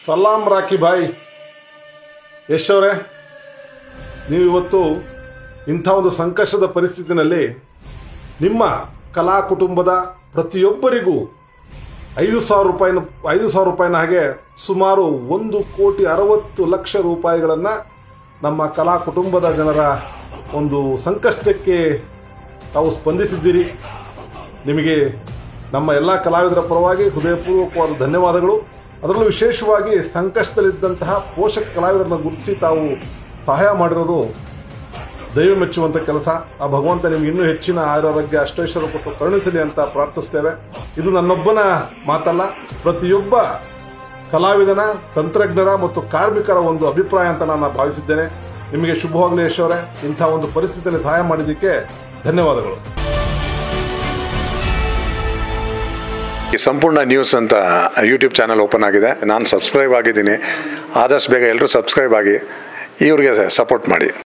ಸಲಾಂ ರಾಕಿ ಭಾಯ್ ಯಶ್ ಅವರೇ ನೀವು ಇವತ್ತು ಇಂಥ ಒಂದು ಸಂಕಷ್ಟದ ಪರಿಸ್ಥಿತಿನಲ್ಲಿ ನಿಮ್ಮ ಕಲಾ ಕುಟುಂಬದ ಪ್ರತಿಯೊಬ್ಬರಿಗೂ ಐದು ಸಾವಿರ ರೂಪಾಯಿನ ಐದು ಸಾವಿರ ರೂಪಾಯಿನ ಹಾಗೆ ಸುಮಾರು ಒಂದು ಕೋಟಿ ಅರವತ್ತು ಲಕ್ಷ ರೂಪಾಯಿಗಳನ್ನು ನಮ್ಮ ಕಲಾ ಕುಟುಂಬದ ಜನರ ಒಂದು ಸಂಕಷ್ಟಕ್ಕೆ ತಾವು ಸ್ಪಂದಿಸಿದ್ದೀರಿ ನಿಮಗೆ ನಮ್ಮ ಎಲ್ಲ ಕಲಾವಿದರ ಪರವಾಗಿ ಹೃದಯಪೂರ್ವಕವಾದ ಧನ್ಯವಾದಗಳು ಅದರಲ್ಲೂ ವಿಶೇಷವಾಗಿ ಸಂಕಷ್ಟದಲ್ಲಿದ್ದಂತಹ ಪೋಷಕ ಕಲಾವಿದರನ್ನು ಗುರುತಿಸಿ ತಾವು ಸಹಾಯ ಮಾಡಿರೋದು ದೈವ ಮೆಚ್ಚುವಂಥ ಕೆಲಸ ಆ ಭಗವಂತ ನಿಮ್ಗೆ ಇನ್ನೂ ಹೆಚ್ಚಿನ ಆರೋಗ್ಯ ಅಷ್ಟೈಶ್ವರ್ಯ ಕೊಟ್ಟು ಕರುಣಿಸಲಿ ಅಂತ ಪ್ರಾರ್ಥಿಸ್ತೇವೆ ಇದು ನನ್ನೊಬ್ಬನ ಮಾತಲ್ಲ ಪ್ರತಿಯೊಬ್ಬ ಕಲಾವಿದನ ತಂತ್ರಜ್ಞರ ಮತ್ತು ಕಾರ್ಮಿಕರ ಒಂದು ಅಭಿಪ್ರಾಯ ಅಂತ ನಾನು ಭಾವಿಸಿದ್ದೇನೆ ನಿಮಗೆ ಶುಭವಾಗಲಿ ಯಶ್ ಅವರೇ ಇಂಥ ಒಂದು ಪರಿಸ್ಥಿತಿಯಲ್ಲಿ ಸಹಾಯ ಮಾಡಿದ್ದಕ್ಕೆ ಧನ್ಯವಾದಗಳು ಈ ಸಂಪೂರ್ಣ ನ್ಯೂಸ್ ಅಂತ ಯೂಟ್ಯೂಬ್ ಚಾನಲ್ ಓಪನ್ ಆಗಿದೆ ನಾನು ಸಬ್ಸ್ಕ್ರೈಬ್ ಆಗಿದ್ದೀನಿ ಆದಷ್ಟು ಬೇಗ ಎಲ್ಲರೂ ಸಬ್ಸ್ಕ್ರೈಬ್ ಆಗಿ ಇವ್ರಿಗೆ ಸಪೋರ್ಟ್ ಮಾಡಿ